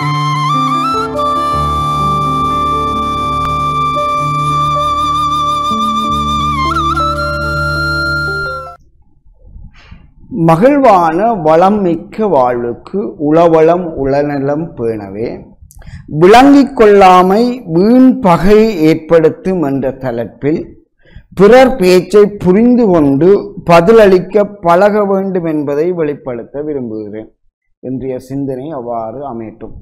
மகிழ்வான வளம் மிக்க வாழ்வுக்கு உளவளம் உளநலம் பேணவே விளங்கிக் கொள்ளாமை வீண் பகை ஏற்படுத்தும் என்ற தலைப்பில் பிறர் பேச்சை புரிந்து கொண்டு பதிலளிக்க பழக வேண்டும் என்பதை வெளிப்படுத்த விரும்புகிறேன் இன்றைய சிந்தனை அவ்வாறு அமையட்டும்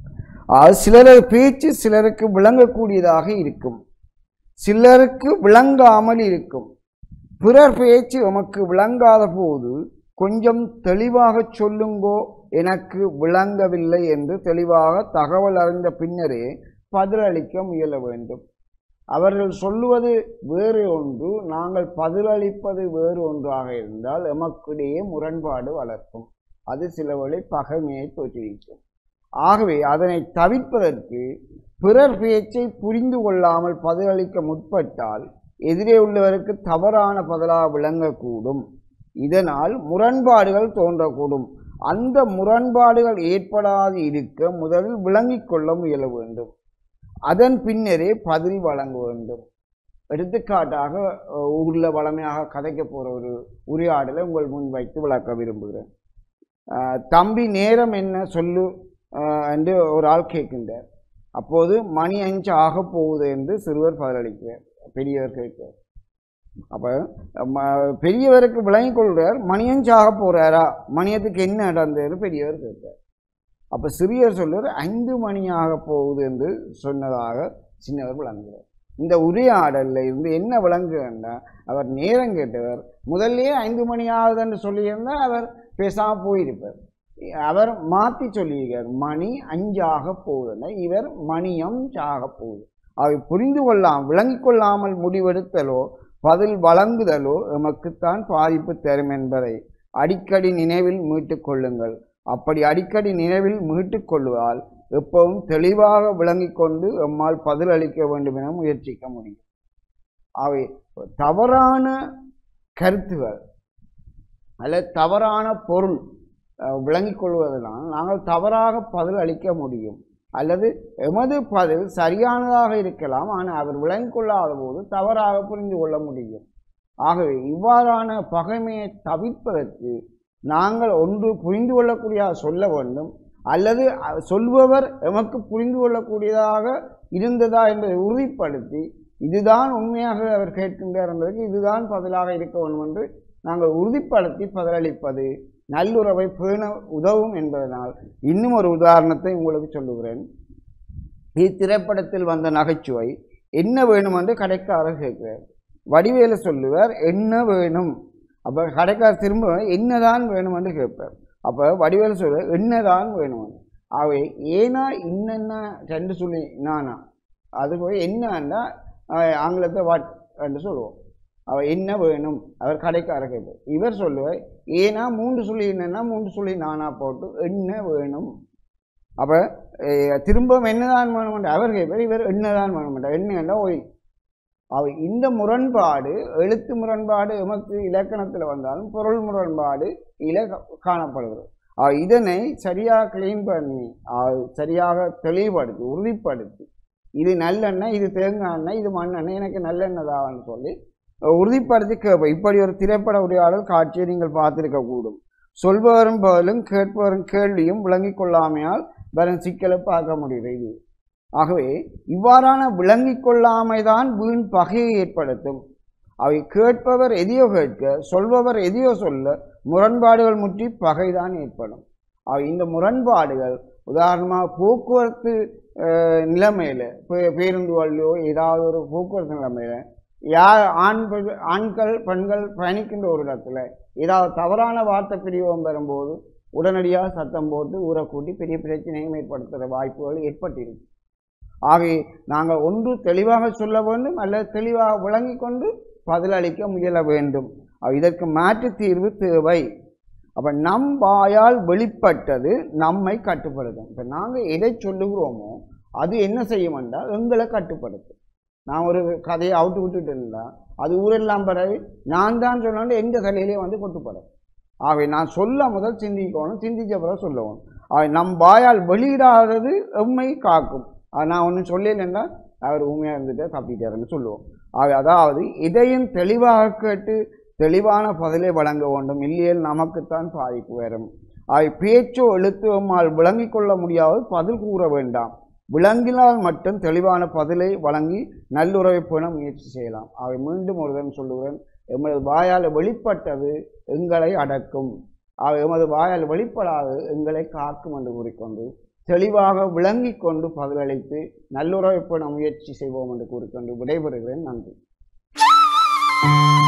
ஆக சிலர் பேச்சு சிலருக்கு விளங்கக்கூடியதாக இருக்கும் சிலருக்கு விளங்காமல் இருக்கும் பிறர் பேச்சு உமக்கு விளங்காத போது கொஞ்சம் தெளிவாக சொல்லுங்கோ எனக்கு விளங்கவில்லை என்று தெளிவாக தகவல் அறிந்த பின்னரே பதிலளிக்க முயல வேண்டும் அவர்கள் சொல்லுவது வேறு ஒன்று நாங்கள் பதிலளிப்பது வேறு ஒன்றாக இருந்தால் எமக்கிடையே முரண்பாடு வளர்க்கும் அது சில வழி பகைமையை தோற்றுவிக்கும் ஆகவே அதனை தவிர்ப்பதற்கு பிறர் பேச்சை புரிந்து கொள்ளாமல் பதிலளிக்க முற்பட்டால் எதிரே உள்ளவருக்கு தவறான பதிலாக விளங்கக்கூடும் இதனால் முரண்பாடுகள் தோன்றக்கூடும் அந்த முரண்பாடுகள் ஏற்படாது இருக்க முதலில் விளங்கிக் கொள்ள முயல வேண்டும் அதன் பின்னரே பதில் வழங்க வேண்டும் எடுத்துக்காட்டாக அஹ், ஊர்ல வளமையாக கதைக்க போற ஒரு உரையாடலை உங்கள் முன் வைத்து விளக்க விரும்புகிறேன் அஹ், தம்பி நேரம் என்ன சொல்லு அஹ், என்று ஒரு ஆள் கேட்கின்றார் அப்போது மணி அஞ்சு ஆக போகுது என்று சிறுவர் பதிலளிக்கிறார் பெரியவர் கேட்கிறார் அப்ப ம- பெரியவருக்கு விளங்கிக் கொள்றார் மணி அஞ்சு ஆக போறாரா மணியத்துக்கு என்ன நடந்ததுன்னு பெரியவர் கேட்கிறார் அப்ப சிறியவர் சொல்றார் ஐந்து மணி ஆக போகுது என்று சொன்னதாக சின்னவர் விளங்குகிறார் இந்த உரையாடல்ல இருந்து என்ன விளங்குகிறன்னா அவர் நேரம் கேட்டவர் முதல்லயே ஐந்து மணி ஆகுதுன்னு சொல்லியிருந்தா அவர் பேசாம போயிருப்பார் அவர் மாத்தி சொல்லியிருக்கார் மணி அஞ்சாக போகுதுன்னா இவர் மணியம் ஆக போகுது அவை புரிந்து கொள்ளாமல் விளங்கிக் கொள்ளாமல் முடிவெடுத்தலோ பதில் வழங்குதலோ எமக்குத்தான் பாதிப்பு தரும் என்பதை அடிக்கடி நினைவில் மீட்டுக் கொள்ளுங்கள் அப்படி அடிக்கடி நினைவில் மீட்டுக் கொள்வதால் எப்பவும் தெளிவாக விளங்கிக் கொண்டு எம்மால் பதிலளிக்க வேண்டும் என முயற்சிக்க முடியும் அவை தவறான கருத்துகள் அல்லது தவறான பொருள் அஹ், விளங்கிக் கொள்வதனால் நாங்கள் தவறாக பதில் அளிக்க முடியும் அல்லது எமது பதில் சரியானதாக இருக்கலாம் ஆனால் அவர் விளங்கிக் கொள்ளாத போது தவறாக புரிந்து கொள்ள முடியும் ஆகவே இவ்வாறான பகைமையை தவிர்ப்பதற்கு நாங்கள் ஒன்று புரிந்து கொள்ளக்கூடியதாக சொல்ல வேண்டும் அல்லது அ- சொல்பவர் எமக்கு புரிந்து கொள்ளக்கூடியதாக இருந்ததா என்பதை உறுதிப்படுத்தி இதுதான் உண்மையாக அவர் கேட்கின்றார் என்பதற்கு இதுதான் பதிலாக இருக்க வேண்டும் என்று நாங்கள் உறுதிப்படுத்தி பதிலளிப்பது நல்லுறவை பேண உதவும் என்பதனால் இன்னும் ஒரு உதாரணத்தை உங்களுக்கு சொல்லுகிறேன் இத்திரைப்படத்தில் வந்த நகைச்சுவை என்ன வேணும் என்று கடைக்காரர் கேட்கிறார் வடிவேலு சொல்லுவார் என்ன வேணும் அப்ப கடைக்காரர் திரும்ப என்னதான் வேணும் என்று கேட்பார் அப்ப வடிவேலு சொல்லுவார் என்னதான் வேணும் அவை ஏனா இன்னென்ன ரெண்டு சொல்லி நானா அது போய் என்னன்னா அஹ், ஆங்கிலத்தை வாட் என்று சொல்லுவோம் அவ என்ன வேணும் அவர் கடைக்காரர் கேட்பார் இவர் சொல்லுவார் ஏனா மூன்று சொல்லி என்னன்னா மூன்று சொல்லி நானா போட்டு என்ன வேணும் அப்ப அஹ், திரும்பவும் என்னதான் வேணும் அவர் கேட்பார் இவர் என்னதான் வேணும் என்ன ஒய் அவ இந்த முரண்பாடு எழுத்து முரண்பாடு எமக்கு இலக்கணத்தில் வந்தாலும் பொருள் முரண்பாடு இல காணப்படுகிறது அவ இதனை சரியாக கிளீன் பண்ணி அவ சரியாக தெளிவுபடுத்தி உறுதிப்படுத்தி இது நல்லெண்ணெய் இது தேங்காய் எண்ணெய் இது மண்ணெண்ணெய் எனக்கு நல்லெண்ணெய் தான்னு சொல்லி உறுதிப்படுத்தி கேட்போம் இப்படி ஒரு திரைப்பட உரையாடல் காட்சியை நீங்கள் பார்த்திருக்க கூடும் சொல்பவரும் பதிலும் கேட்பவரும் கேள்வியும் விளங்கிக் கொள்ளாமையால் வரும் சிக்கலை பார்க்க முடியுது இது ஆகவே இவ்வாறான விளங்கிக் கொள்ளாமைதான் வீண் பகையை ஏற்படுத்தும் அவை கேட்பவர் எதையோ கேட்க சொல்பவர் எதையோ சொல்ல முரண்பாடுகள் முற்றி பகைதான் ஏற்படும் அவை இந்த முரண்பாடுகள் உதாரணமாக போக்குவரத்து அஹ், நிலைமையில பே- பேருந்து வழியோ ஏதாவது ஒரு போக்குவரத்து நிலைமையில யார் ஆண் பெண்- ஆண்கள் பெண்கள் பயணிக்கின்ற ஒரு இடத்துல ஏதாவது தவறான வார்த்தை பிரிவம் பெறும்போது உடனடியாக சத்தம் போட்டு ஊரை கூட்டி பெரிய பிரச்சனையும் ஏற்படுத்துகிற வாய்ப்புகள் ஏற்பட்டிருக்கு ஆகவே நாங்கள் ஒன்று தெளிவாக சொல்ல வேண்டும் அல்லது தெளிவாக விளங்கிக் கொண்டு பதிலளிக்க முயல வேண்டும் அஹ் இதற்கு மாற்று தீர்வு தேவை அப்ப நம் வாயால் வெளிப்பட்டது நம்மை கட்டுப்படுத்தும் இப்ப நாங்க எதை சொல்லுகிறோமோ அது என்ன செய்யும் என்றால் எங்களை கட்டுப்படுத்தும் நான் ஒரு கதையை அவுட்டு விட்டுட்டு இருந்தா அது ஊரெல்லாம் பிறகு நான் தான் சொன்னேன் எந்த தலையிலே வந்து கொட்டுப்படும் ஆகவே நான் சொல்ல முதல் சிந்திக்கணும் சிந்திச்ச பிறகு சொல்லணும் ஆக, நம் வாயால் வெளியிடாதது எம்மை காக்கும் அது நான் ஒன்றும் சொல்லலைன்னா அவர் உண்மையாக இருந்துட்டு தப்பிட்டாருன்னு சொல்லுவோம் ஆக, அதாவது இதையும் தெளிவாக கேட்டு தெளிவான பதிலை வழங்க வேண்டும் இல்லையேல் நமக்குத்தான் பாதிப்பு வரும் ஆக பேச்சோ எழுத்து எம்மால் விளங்கிக் கொள்ள முடியாது பதில் கூற வேண்டாம் விளங்கினால் மட்டும் தெளிவான பதிலை வழங்கி நல்லுறவை பேண முயற்சி செய்யலாம் அவை மீண்டும் ஒருதன் சொல்லுகிறேன் எமது வாயால் வெளிப்பட்டது எங்களை அடக்கும் அவை எமது வாயால் வெளிப்படாது எங்களை காக்கும் என்று கூறிக்கொண்டு தெளிவாக விளங்கிக் கொண்டு பதிலளித்து நல்லுறவை பேண முயற்சி செய்வோம் என்று கூறிக்கொண்டு விடைபெறுகிறேன் நன்றி